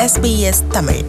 SBS Tamil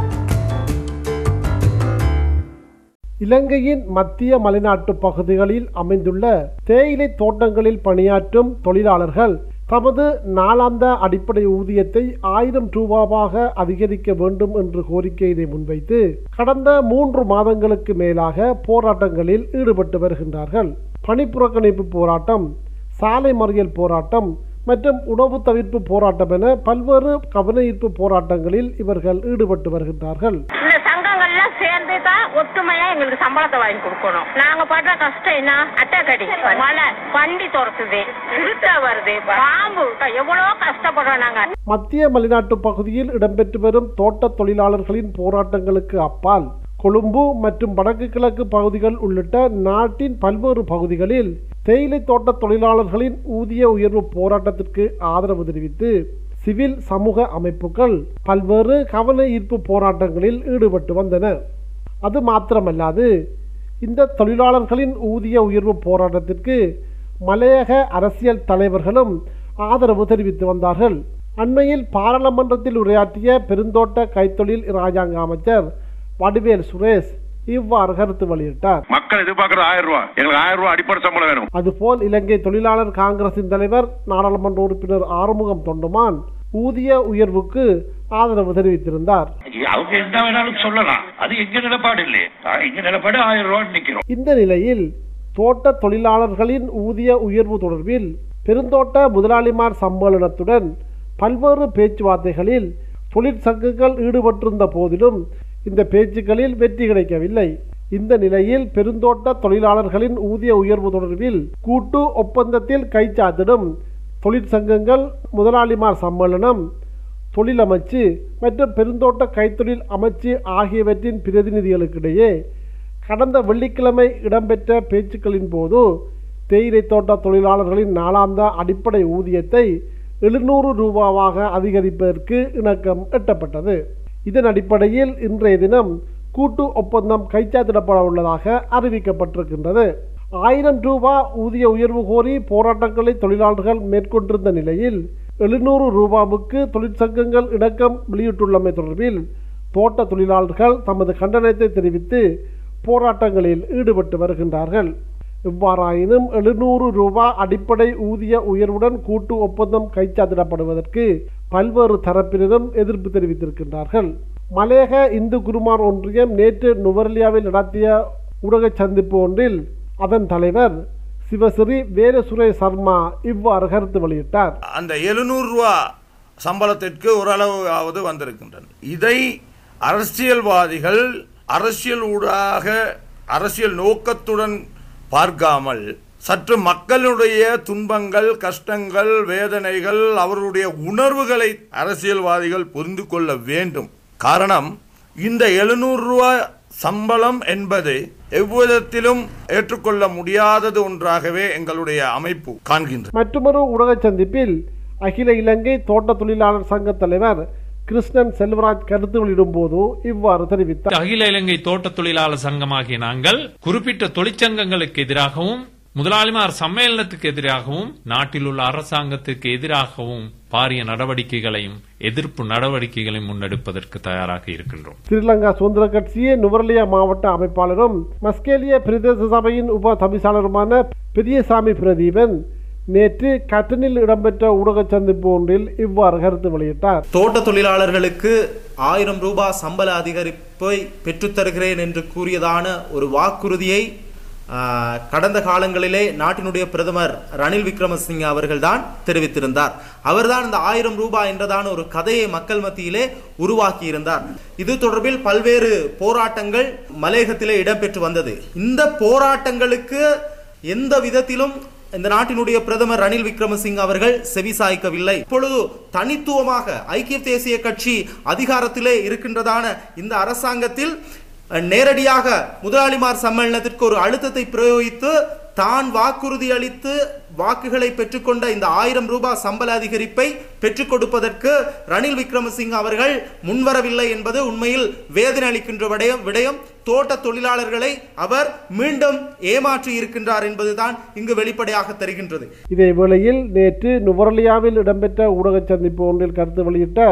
இலங்கையின் மத்திய மலைநாட்டு பகுதிகளில் அமைந்துள்ள தேயிலை தோட்டங்களில் பணியாற்றும் தொழிலாளர்கள் தமது நாளாந்த அடிப்படை ஊதியத்தை ஆயிரம் ரூபாவாக அதிகரிக்க வேண்டும் என்று கோரிக்கையினை முன்வைத்து கடந்த மூன்று மாதங்களுக்கு மேலாக போராட்டங்களில் ஈடுபட்டு வருகின்றார்கள் பணிப்புறக்கணிப்பு போராட்டம் சாலை மறியல் போராட்டம் மற்றும் உணவு தவிர்ப்பு போராட்டம் என பல்வேறு கவனஈர்ப்பு போராட்டங்களில் இவர்கள் ஈடுபட்டு வருகின்றார்கள் இந்த சங்கங்கள்லாம் சேர்ந்து தான் ஒற்றுமையா எங்களுக்கு சம்பளத்தை வாங்கி கொடுக்கணும் நாங்க படுற கஷ்டம் என்ன அட்டைக்கடி மழை வண்டி துரத்துது திருட்ட வருது பாம்பு எவ்வளவு கஷ்டப்படுறோம் நாங்க மத்திய மலைநாட்டு பகுதியில் இடம்பெற்று வரும் தோட்ட தொழிலாளர்களின் போராட்டங்களுக்கு அப்பால் கொழும்பு மற்றும் வடக்கு கிழக்கு பகுதிகள் உள்ளிட்ட நாட்டின் பல்வேறு பகுதிகளில் தேயிலை தோட்ட தொழிலாளர்களின் ஊதிய உயர்வு போராட்டத்திற்கு ஆதரவு தெரிவித்து சிவில் சமூக அமைப்புகள் பல்வேறு கவன ஈர்ப்பு போராட்டங்களில் ஈடுபட்டு வந்தன அது மாத்திரமல்லாது இந்த தொழிலாளர்களின் ஊதிய உயர்வு போராட்டத்திற்கு மலையக அரசியல் தலைவர்களும் ஆதரவு தெரிவித்து வந்தார்கள் அண்மையில் பாராளுமன்றத்தில் உரையாற்றிய பெருந்தோட்ட கைத்தொழில் இராஜாங்க அமைச்சர் வடிவேல் சுரேஷ் இவ்வாறு கருத்து வெளியிட்டார் மக்கள் எதிர்பார்க்கறது ஆயிரம் ரூபாய் எங்களுக்கு ஆயிரம் ரூபாய் அடிப்படை சம்பளம் வேணும் அதுபோல் இலங்கை தொழிலாளர் காங்கிரசின் தலைவர் நாடாளுமன்ற உறுப்பினர் ஆறுமுகம் தொண்டுமான் ஊதிய உயர்வுக்கு ஆதரவு தெரிவித்திருந்தார் அவங்க என்ன வேணாலும் சொல்லலாம் அது எங்க நிலப்பாடு இல்லையே ஆ, எங்க நிலப்பாடு ஆயிரம் ரூபாய் நிக்கிறோம் இந்த நிலையில் தோட்ட தொழிலாளர்களின் ஊதிய உயர்வு தொடர்பில் பெருந்தோட்ட முதலாளிமார் சம்மேளனத்துடன் பல்வேறு பேச்சுவார்த்தைகளில் தொழிற்சங்கங்கள் ஈடுபட்டிருந்த போதிலும் இந்த பேச்சுக்களில் வெற்றி கிடைக்கவில்லை இந்த நிலையில் பெருந்தோட்ட தொழிலாளர்களின் ஊதிய உயர்வு தொடர்பில் கூட்டு ஒப்பந்தத்தில் கைச்சாத்திடும் தொழிற்சங்கங்கள் முதலாளிமார் சம்மேளனம் தொழிலமைச்சு மற்றும் பெருந்தோட்ட கைத்தொழில் அமைச்சு ஆகியவற்றின் பிரதிநிதிகளுக்கிடையே கடந்த வெள்ளிக்கிழமை இடம்பெற்ற பேச்சுக்களின் போது தேயிலை தோட்ட தொழிலாளர்களின் நாளாந்த அடிப்படை ஊதியத்தை எழுநூறு ரூபாவாக அதிகரிப்பதற்கு இணக்கம் எட்டப்பட்டது இதன் அடிப்படையில் இன்றைய தினம் கூட்டு ஒப்பந்தம் கைச்சாத்திடப்பட உள்ளதாக அறிவிக்கப்பட்டிருக்கின்றது ஆயிரம் ரூபாய் ஊதிய உயர்வு கோரி போராட்டங்களை தொழிலாளர்கள் மேற்கொண்டிருந்த நிலையில் எழுநூறு ரூபாவுக்கு தொழிற்சங்கங்கள் இணக்கம் வெளியிட்டுள்ளமை தொடர்பில் தோட்ட தொழிலாளர்கள் தமது கண்டனத்தை தெரிவித்து போராட்டங்களில் ஈடுபட்டு வருகின்றார்கள் இவ்வாறாயினும் எழுநூறு ரூபாய் அடிப்படை ஊதிய உயர்வுடன் கூட்டு ஒப்பந்தம் கைச்சாத்திடப்படுவதற்கு பல்வேறு தரப்பினரும் எதிர்ப்பு தெரிவித்திருக்கின்றார்கள் மலையக இந்து குருமார் ஒன்றியம் நேற்று நுவர்லியாவில் நடத்திய ஊடக சந்திப்பு ஒன்றில் அதன் தலைவர் சிவஸ்ரீ வேலசுரை சர்மா இவ்வாறு கருத்து வெளியிட்டார் அந்த எழுநூறு ரூபா சம்பளத்திற்கு ஓரளவாவது வந்திருக்கின்றன இதை அரசியல்வாதிகள் அரசியல் ஊடாக அரசியல் நோக்கத்துடன் பார்க்காமல் சற்று மக்களுடைய துன்பங்கள் கஷ்டங்கள் வேதனைகள் அவர்களுடைய உணர்வுகளை அரசியல்வாதிகள் புரிந்து கொள்ள வேண்டும் காரணம் இந்த எழுநூறு ரூபாய் சம்பளம் என்பது எவ்விதத்திலும் ஏற்றுக்கொள்ள முடியாதது ஒன்றாகவே எங்களுடைய அமைப்பு காண்கின்றது மற்றொரு ஊடக சந்திப்பில் அகில இலங்கை தோட்ட தொழிலாளர் சங்க தலைவர் கிருஷ்ணன் செல்வராஜ் கருத்து வெளியிடும் போது இவ்வாறு தெரிவித்தார் அகில இலங்கை தோட்ட தொழிலாளர் சங்கமாகிய நாங்கள் குறிப்பிட்ட தொழிற்சங்கங்களுக்கு எதிராகவும் முதலாளிமார் சம்மேளனத்துக்கு எதிராகவும் நாட்டில் உள்ள அரசாங்கத்துக்கு எதிராகவும் பாரிய நடவடிக்கைகளையும் எதிர்ப்பு நடவடிக்கைகளையும் முன்னெடுப்பதற்கு தயாராக இருக்கின்றோம் ஸ்ரீலங்கா சுதந்திர கட்சியே நுவர்லியா மாவட்ட அமைப்பாளரும் மஸ்கேலிய பிரதேச சபையின் உப தவிசாளருமான பெரியசாமி பிரதீபன் நேற்று கட்டனில் இடம்பெற்ற ஊடக சந்திப்பு ஒன்றில் இவ்வாறு கருத்து வெளியிட்டார் தோட்ட தொழிலாளர்களுக்கு ஆயிரம் ரூபாய் சம்பள அதிகரிப்பை பெற்றுத்தருகிறேன் என்று கூறியதான ஒரு வாக்குறுதியை ஆஹ், கடந்த காலங்களிலே நாட்டினுடைய பிரதமர் ரணில் விக்ரமசிங்க அவர்கள்தான் தெரிவித்திருந்தார் அவர்தான் இந்த ஆயிரம் ரூபாய் என்றதான ஒரு கதையை மக்கள் மத்தியிலே உருவாக்கி இருந்தார் இது தொடர்பில் பல்வேறு போராட்டங்கள் மலையகத்திலே இடம்பெற்று வந்தது இந்த போராட்டங்களுக்கு எந்த விதத்திலும் இந்த நாட்டினுடைய பிரதமர் ரணில் விக்ரமசிங்க அவர்கள் செவிசாய்க்கவில்லை இப்பொழுது தனித்துவமாக ஐக்கிய தேசிய கட்சி அதிகாரத்திலே இருக்கின்றதான இந்த அரசாங்கத்தில் அஹ், நேரடியாக முதலாளிமார் சம்மேளனத்திற்கு ஒரு அழுத்தத்தை பிரயோகித்து தான் வாக்குறுதி அளித்து வாக்குகளை பெற்றுக்கொண்ட இந்த ஆயிரம் ரூபாய் சம்பள அதிகரிப்பை பெற்றுக் கொடுப்பதற்கு ரணில் விக்ரமசிங்க அவர்கள் முன்வரவில்லை என்பது உண்மையில் வேதனை அளிக்கின்ற விடயம் விடயம் தோட்ட தொழிலாளர்களை அவர் மீண்டும் ஏமாற்றி இருக்கின்றார் என்பதுதான் இங்கு வெளிப்படையாக தெரிகின்றது இதே வேளையில் நேற்று நுவரலியாவில் இடம்பெற்ற ஊடக சந்திப்பு ஒன்றில் கருத்து வெளியிட்ட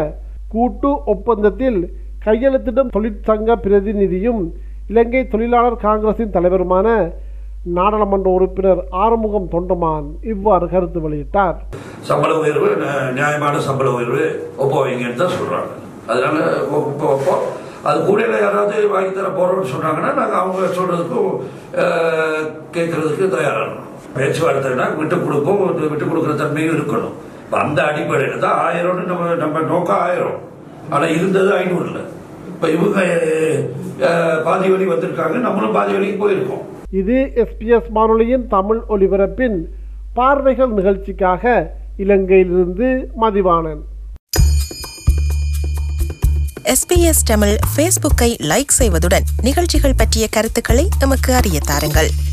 கூட்டு ஒப்பந்தத்தில் கையெழுத்திடும் தொழிற்சங்க பிரதிநிதியும் இலங்கை தொழிலாளர் காங்கிரசின் தலைவருமான நாடாளுமன்ற உறுப்பினர் ஆறுமுகம் தொண்டமான் இவ்வாறு கருத்து வெளியிட்டார் சம்பள உயர்வு ந- நியாயமான சம்பள உயர்வு ஒப்புவீங்கன்னு தான் சொல்றாங்க அதனால ஒப்ப ஒப்போம் அது கூட யாராவது வாங்கி தர போறோம்னு சொன்னாங்கன்னா நாங்க அவங்க சொல்றதுக்கும் அஹ், கேட்கறதுக்கு தயாராகணும் பேச்சுவார்த்தைனா விட்டு கொடுப்போம் விட்டு கொடுக்குற தன்மையும் இருக்கணும் இப்ப அந்த அடிப்படையில் தான் ஆயிரம்னு நம்ம நம்ம நோக்கம் ஆயிரம் ஆனா இருந்தது ஐநூறுல இப்ப இவங்க அஹ், பாதி வழி வந்திருக்காங்க நம்மளும் பாதி வழிக்கு போயிருக்கோம் இது எஸ்பிஎஸ் வானொலியின் தமிழ் ஒலிபரப்பின் பார்வைகள் நிகழ்ச்சிக்காக இலங்கையிலிருந்து மதிவாணன் எஸ்பிஎஸ் தமிழ் ஃபேஸ்புக்கை லைக் செய்வதுடன் நிகழ்ச்சிகள் பற்றிய கருத்துக்களை எமக்கு அறிய தாருங்கள்